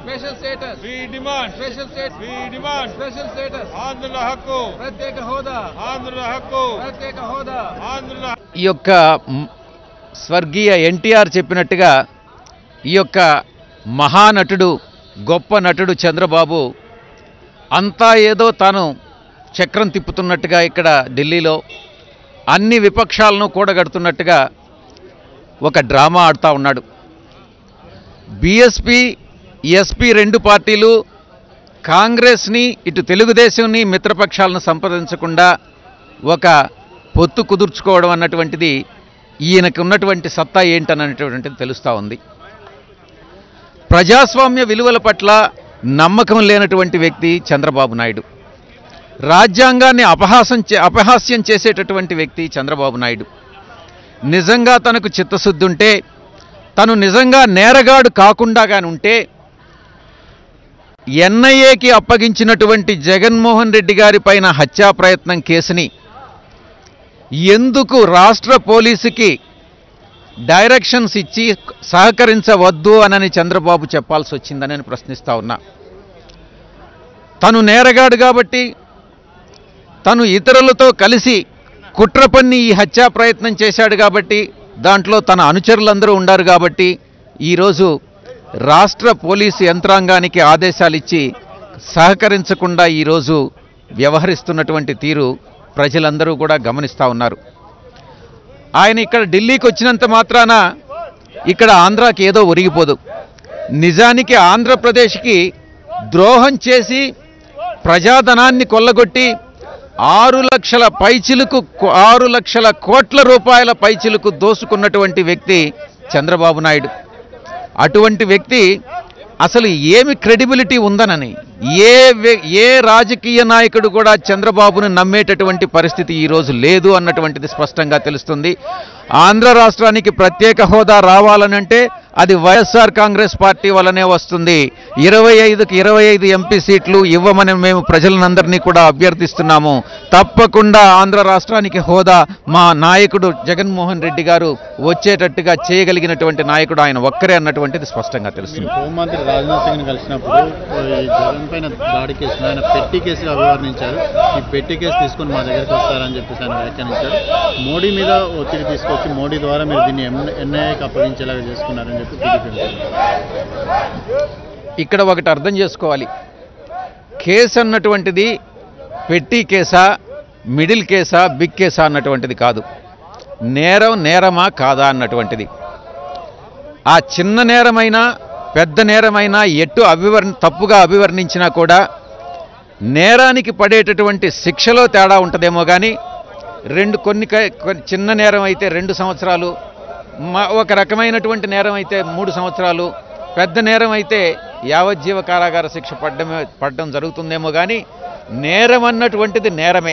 special status We demand, special state we demand special status ఆంధ్రుల హక్కు ప్రత్యేక హోదా ఆంధ్రుల హక్కు ప్రత్యేక హోదా ఆంధ్రుల ఈ యొక్క మ్, స్వర్గీయ ఎన్టీఆర్ చెప్పినట్టుగా ఈ యొక్క మహానటుడు గొప్ప నటుడు చంద్రబాబు అంతా ఏదో తాను చక్రం తిప్పుతున్నట్టుగా ఇక్కడ ఢిల్లీలో అన్ని విపక్షాలను కూడగడుతున్నట్టుగా ఒక డ్రామా ఆడుతూ ఉన్నాడు బీఎస్పీ ఎస్పీ రెండు పార్టీలు కాంగ్రెస్ని ఇటు తెలుగుదేశంని మిత్రపక్షాలను సంప్రదించకుండా ఒక పొత్తు కుదుర్చుకోవడం అన్నటువంటిది ఈయనకు ఉన్నటువంటి సత్తా ఏంటన్నటువంటిది తెలుస్తూ ఉంది ప్రజాస్వామ్య విలువల పట్ల నమ్మకం లేనటువంటి వ్యక్తి చంద్రబాబు నాయుడు రాజ్యాంగాన్ని అపహాసం చే అపహాస్యం చేసేటటువంటి వ్యక్తి చంద్రబాబు నాయుడు నిజంగా తనకు చిత్తశుద్ధి ఉంటే తను నిజంగా నేరగాడు కాకుండా కానీ ఉంటే ఎన్ఐఏకి అప్పగించినటువంటి జగన్మోహన్ రెడ్డి గారి పైన హత్యా ప్రయత్నం కేసుని ఎందుకు రాష్ట్ర పోలీసుకి డైరెక్షన్స్ ఇచ్చి సహకరించవద్దు అనని చంద్రబాబు చెప్పాల్సి వచ్చిందని నేను ప్రశ్నిస్తా ఉన్నా తను నేరగాడు కాబట్టి తను ఇతరులతో కలిసి కుట్ర పన్ని ఈ హత్యా ప్రయత్నం చేశాడు కాబట్టి దాంట్లో తన అనుచరులందరూ ఉండారు కాబట్టి ఈరోజు రాష్ట్ర పోలీసు యంత్రాంగానికి ఆదేశాలు ఇచ్చి సహకరించకుండా ఈరోజు వ్యవహరిస్తున్నటువంటి తీరు ప్రజలందరూ కూడా గమనిస్తూ ఉన్నారు ఆయన ఇక్కడ ఢిల్లీకి వచ్చినంత మాత్రాన ఇక్కడ ఆంధ్రాకి ఏదో ఒరిగిపోదు నిజానికి ఆంధ్రప్రదేశ్కి ద్రోహం చేసి ప్రజాధనాన్ని కొల్లగొట్టి ఆరు లక్షల పైచిలుకు ఆరు లక్షల కోట్ల రూపాయల పైచిలుకు దోసుకున్నటువంటి వ్యక్తి చంద్రబాబు నాయుడు అటువంటి వ్యక్తి అసలు ఏమి క్రెడిబిలిటీ ఉందనని ఏ వ్య- ఏ రాజకీయ నాయకుడు కూడా చంద్రబాబును నమ్మేటటువంటి పరిస్థితి ఈరోజు లేదు అన్నటువంటిది స్పష్టంగా తెలుస్తుంది ఆంధ్ర రాష్ట్రానికి ప్రత్యేక హోదా రావాలనంటే అది వైఎస్ఆర్ కాంగ్రెస్ పార్టీ వల్లనే వస్తుంది ఇరవై ఐదుకి ఇరవై ఐదు ఎంపీ సీట్లు ఇవ్వమని మేము ప్రజలందరినీ కూడా అభ్యర్థిస్తున్నాము తప్పకుండా ఆంధ్ర రాష్ట్రానికి హోదా మా నాయకుడు జగన్మోహన్ రెడ్డి గారు వచ్చేటట్టుగా చేయగలిగినటువంటి నాయకుడు ఆయన ఒక్కరే అన్నటువంటిది స్పష్టంగా తెలుస్తుంది హోంమంత్రి రాజ్నాథ్ సింగ్ని కలిసినప్పుడు ఈ జగన్ పైన దాడి కేసును ఆయన పెట్టి కేసుగా అభివర్ణించారు ఈ పెట్టి కేసు తీసుకొని మా దగ్గరికి వస్తారని చెప్పేసి ఆయన వ్యాఖ్యానించారు మోడీ మీద ఒత్తిడి తీసుకొచ్చి మోడీ ద్వారా మీరు దీన్ని ఎన్ఐఏకి అప్పగించేలాగా చేసుకున్నారని చెప్పి టీడీపీ ఇక్కడ ఒకటి అర్థం చేసుకోవాలి కేసు అన్నటువంటిది పెట్టి కేసా మిడిల్ కేసా బిగ్ కేసా అన్నటువంటిది కాదు నేరం నేరమా కాదా అన్నటువంటిది ఆ చిన్న నేరమైనా పెద్ద నేరమైనా ఎటు అభివర్ణ తప్పుగా అభివర్ణించినా కూడా నేరానికి పడేటటువంటి శిక్షలో తేడా ఉంటుందేమో కానీ రెండు కొన్ని క- కొన్ని చిన్న నేరం అయితే రెండు సంవత్సరాలు మ- ఒక రకమైనటువంటి నేరం అయితే మూడు సంవత్సరాలు పెద్ద నేరం అయితే యావజ్జీవ కారాగార శిక్ష పడ్డమే పడడం జరుగుతుందేమో కానీ నేరం అన్నటువంటిది నేరమే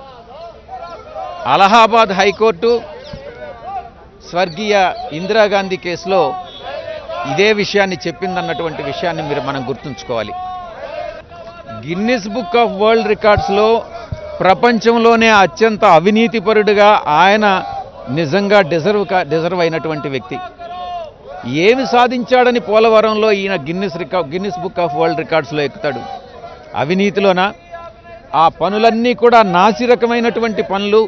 అలహాబాద్ హైకోర్టు స్వర్గీయ ఇందిరాగాంధీ కేసులో ఇదే విషయాన్ని చెప్పిందన్నటువంటి విషయాన్ని మీరు మనం గుర్తుంచుకోవాలి గిన్నిస్ బుక్ ఆఫ్ వరల్డ్ రికార్డ్స్లో ప్రపంచంలోనే అత్యంత అవినీతిపరుడుగా ఆయన నిజంగా డిజర్వ్ కా డిజర్వ్ అయినటువంటి వ్యక్తి ఏమి సాధించాడని పోలవరంలో ఈయన గిన్నిస్ రికా గిన్నిస్ బుక్ ఆఫ్ వరల్డ్ రికార్డ్స్లో ఎక్కుతాడు అవినీతిలోన ఆ పనులన్నీ కూడా నాసిరకమైనటువంటి పనులు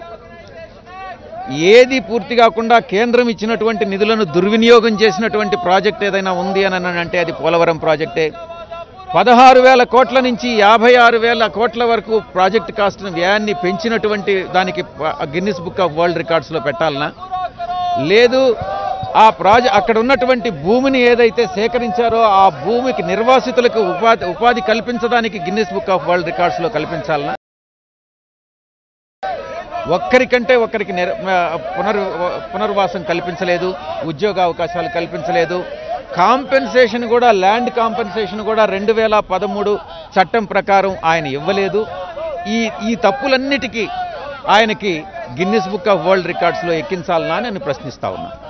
ఏది పూర్తి కాకుండా కేంద్రం ఇచ్చినటువంటి నిధులను దుర్వినియోగం చేసినటువంటి ప్రాజెక్ట్ ఏదైనా ఉంది అని అంటే అది పోలవరం ప్రాజెక్టే పదహారు వేల కోట్ల నుంచి యాభై ఆరు వేల కోట్ల వరకు ప్రాజెక్ట్ కాస్ట్ వ్యయాన్ని పెంచినటువంటి దానికి ప- గిన్నిస్ బుక్ ఆఫ్ వరల్డ్ రికార్డ్స్లో పెట్టాలనా లేదు ఆ ప్రాజె అక్కడ ఉన్నటువంటి భూమిని ఏదైతే సేకరించారో ఆ భూమికి నిర్వాసితులకు ఉపాధి ఉపాధి కల్పించడానికి గిన్నిస్ బుక్ ఆఫ్ వరల్డ్ రికార్డ్స్లో కల్పించాలనా ఒక్కరికంటే ఒక్కరికి నిర్ పునర్ పునర్వాసం కల్పించలేదు ఉద్యోగ అవకాశాలు కల్పించలేదు కాంపెన్సేషన్ కూడా ల్యాండ్ కాంపెన్సేషన్ కూడా రెండు వేల పదమూడు చట్టం ప్రకారం ఆయన ఇవ్వలేదు ఈ ఈ తప్పులన్నిటికీ ఆయనకి గిన్నిస్ బుక్ ఆఫ్ వరల్డ్ రికార్డ్స్లో ఎక్కించాలనా అని నేను ప్రశ్నిస్తా ఉన్నా